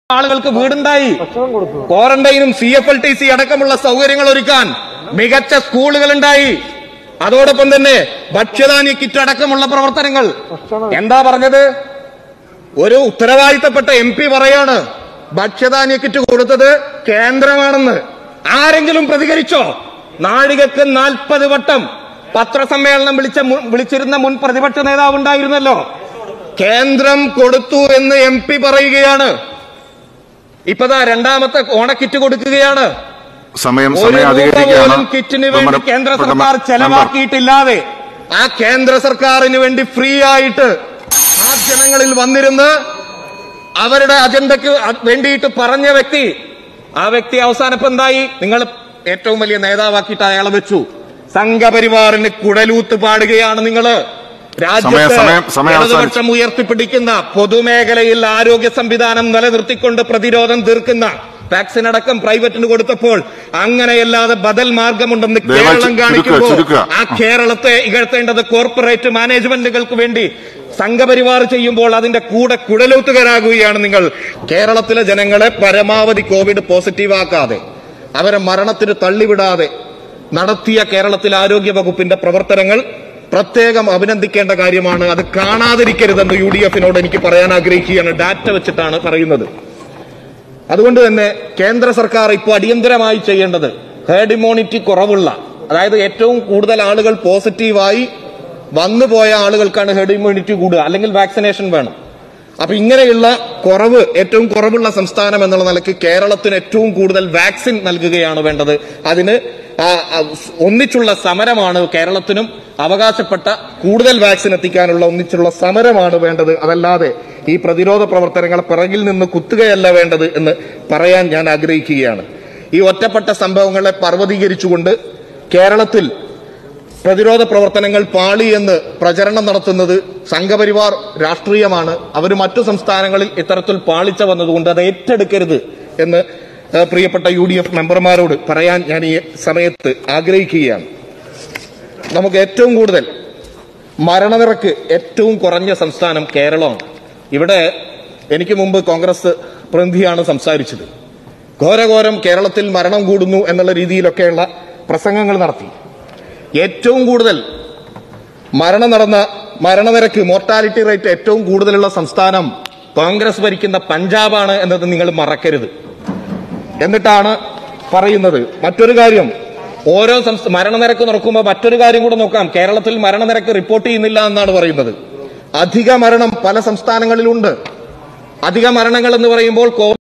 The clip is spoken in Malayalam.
ആളുകൾക്ക് വീടുണ്ടായി ഭക്ഷണം കൊടുത്തു ക്വാറന്റൈനും C F L T C അടക്കമുള്ള സൗകര്യങ്ങൾ ഒരുക്കാൻ മികച്ച സ്കൂളുകൾ ഉണ്ടായി അതോടൊപ്പം തന്നെ ഭക്ഷ്യധാന്യ കിറ്റ് അടക്കമുള്ള പ്രവർത്തനങ്ങൾ ഭക്ഷണം എന്താ പറഞ്ഞത് ഒരു ഉത്തരവാദിത്തപ്പെട്ട എം പി പറയാണ് ഭക്ഷ്യധാന്യ കിറ്റ് കൊടുത്തത് കേന്ദ്രമാണെന്ന് ആരെങ്കിലും പ്രതികരിച്ചോ നാഴികക്ക് നാൽപ്പത് വട്ടം പത്രസമ്മേളനം വിളിച്ച മു- വിളിച്ചിരുന്ന മുൻ പ്രതിപക്ഷ നേതാവ് ഉണ്ടായിരുന്നല്ലോ കേന്ദ്രം കൊടുത്തു എന്ന് എം പി പറയുകയാണ് ഇപ്പതാ രണ്ടാമത്തെ ഓണക്കിറ്റ് കൊടുക്കുകയാണ് സമയം ഒരു സമയം രൂപ അധികരിക്കുകയാണ് പോലും കിറ്റിന് വേണ്ടി നമ്മുടെ കേന്ദ്ര സർക്കാർ നമ്മുടെ ചെലവാക്കിയിട്ടില്ലാതെ ആ കേന്ദ്ര സർക്കാരിന് വേണ്ടി ഫ്രീ ആയിട്ട് മാധ്യമങ്ങളിൽ വന്നിരുന്ന് അവരുടെ അജണ്ടക്ക് അ- വേണ്ടിയിട്ട് പറഞ്ഞ വ്യക്തി ആ വ്യക്തി അവസാനപ്പോ എന്തായി നിങ്ങൾ ഏറ്റവും വലിയ നേതാവാക്കിയിട്ട് അയാളെ വെച്ചു സംഘപരിവാറിന് കുടലൂത്ത് പാടുകയാണ് നിങ്ങള് രാജ്യത്ത് സമയം- സമയം അവസാനിച്ചു. ഇടതുപക്ഷം ഉയർത്തിപ്പിടിക്കുന്ന പൊതുമേഖലയിൽ ആരോഗ്യ സംവിധാനം നിലനിർത്തിക്കൊണ്ട് പ്രതിരോധം തീർക്കുന്ന വാക്സിൻ അടക്കം പ്രൈവറ്റിന് കൊടുത്തപ്പോൾ അങ്ങനെയല്ലാതെ ബദൽ മാർഗമുണ്ടെന്ന് ദയവായി കേരളം ചുരുക്കുക, കാണിക്കുമ്പോൾ ചുരുക്കുക. ആ കേരളത്തെ ഇകഴ്ത്തേണ്ടത് കോർപ്പറേറ്റ് മാനേജ്മെന്റുകൾക്ക് വേണ്ടി സംഘപരിവാർ ചെയ്യുമ്പോൾ അതിന്റെ കൂടെ കുഴലൂത്തുകാരാകുകയാണ് നിങ്ങൾ കേരളത്തിലെ ജനങ്ങളെ പരമാവധി കോവിഡ് പോസിറ്റീവ് ആക്കാതെ അവരെ മരണത്തിന് തള്ളിവിടാതെ നടത്തിയ കേരളത്തിലെ ആരോഗ്യ വകുപ്പിന്റെ പ്രവർത്തനങ്ങൾ പ്രത്യേകം അഭിനന്ദിക്കേണ്ട കാര്യമാണ് അത് കാണാതിരിക്കരുതെന്ന് യു ഡി എഫിനോട് എനിക്ക് പറയാൻ ആഗ്രഹിക്കുകയാണ് ഡാറ്റ വെച്ചിട്ടാണ് പറയുന്നത് അതുകൊണ്ട് തന്നെ കേന്ദ്ര സർക്കാർ ഇപ്പോൾ അടിയന്തരമായി ചെയ്യേണ്ടത് ഹേർഡ് ഇമ്മ്യൂണിറ്റി കുറവുള്ള അതായത് ഏറ്റവും കൂടുതൽ ആളുകൾ പോസിറ്റീവായി വന്നുപോയ ആളുകൾക്കാണ് ഹെഡ് ഇമ്മ്യൂണിറ്റി കൂടുക അല്ലെങ്കിൽ വാക്സിനേഷൻ വേണം അപ്പൊ ഇങ്ങനെയുള്ള കുറവ് ഏറ്റവും കുറവുള്ള സംസ്ഥാനം എന്നുള്ള നിലയ്ക്ക് കേരളത്തിന് ഏറ്റവും കൂടുതൽ വാക്സിൻ നൽകുകയാണ് വേണ്ടത് അതിന് ആ, ആ, ഒന്നിച്ചുള്ള സമരമാണ് കേരളത്തിനും അവകാശപ്പെട്ട കൂടുതൽ വാക്സിൻ എത്തിക്കാനുള്ള ഒന്നിച്ചുള്ള സമരമാണ് വേണ്ടത് അതല്ലാതെ ഈ പ്രതിരോധ പ്രവർത്തനങ്ങൾ പിറകിൽ നിന്ന് കുത്തുകയല്ല വേണ്ടത് എന്ന് പറയാൻ ഞാൻ ആഗ്രഹിക്കുകയാണ് ഈ ഒറ്റപ്പെട്ട സംഭവങ്ങളെ പർവ്വതീകരിച്ചുകൊണ്ട് കേരളത്തിൽ പ്രതിരോധ പ്രവർത്തനങ്ങൾ പാളി എന്ന് പ്രചരണം നടത്തുന്നത് സംഘപരിവാർ രാഷ്ട്രീയമാണ് അവർ മറ്റു സംസ്ഥാനങ്ങളിൽ ഇത്തരത്തിൽ പാളിച്ച വന്നതുകൊണ്ട് അത് ഏറ്റെടുക്കരുത് എന്ന് ഏഹ്, പ്രിയപ്പെട്ട യു ഡി എഫ് മെമ്പർമാരോട് പറയാൻ ഞാൻ ഈ സമയത്ത് ആഗ്രഹിക്കുകയാണ് നമുക്ക് ഏറ്റവും കൂടുതൽ മരണനിരക്ക് ഏറ്റവും കുറഞ്ഞ സംസ്ഥാനം കേരളമാണ് ഇവിടെ എനിക്ക് മുമ്പ് കോൺഗ്രസ് പ്രതിനിധിയാണ് സംസാരിച്ചത് ഘോരഘോരം കേരളത്തിൽ മരണം കൂടുന്നു എന്നുള്ള രീതിയിലൊക്കെയുള്ള പ്രസംഗങ്ങൾ നടത്തി ഏറ്റവും കൂടുതൽ മരണം നടന്ന മരണനിരക്ക് മോർട്ടാലിറ്റി റേറ്റ് ഏറ്റവും കൂടുതലുള്ള സംസ്ഥാനം കോൺഗ്രസ് ഭരിക്കുന്ന പഞ്ചാബാണ് എന്നത് നിങ്ങൾ മറക്കരുത് എന്നിട്ടാണ് പറയുന്നത് മറ്റൊരു കാര്യം ഓരോ സംസ്ഥ മരണനിരക്ക് നോക്കുമ്പോൾ മറ്റൊരു കാര്യം കൂടെ നോക്കാം കേരളത്തിൽ മരണനിരക്ക് റിപ്പോർട്ട് ചെയ്യുന്നില്ല എന്നാണ് പറയുന്നത് അധിക മരണം പല സംസ്ഥാനങ്ങളിലുണ്ട് അധിക മരണങ്ങൾ എന്ന് പറയുമ്പോൾ കോവിഡ്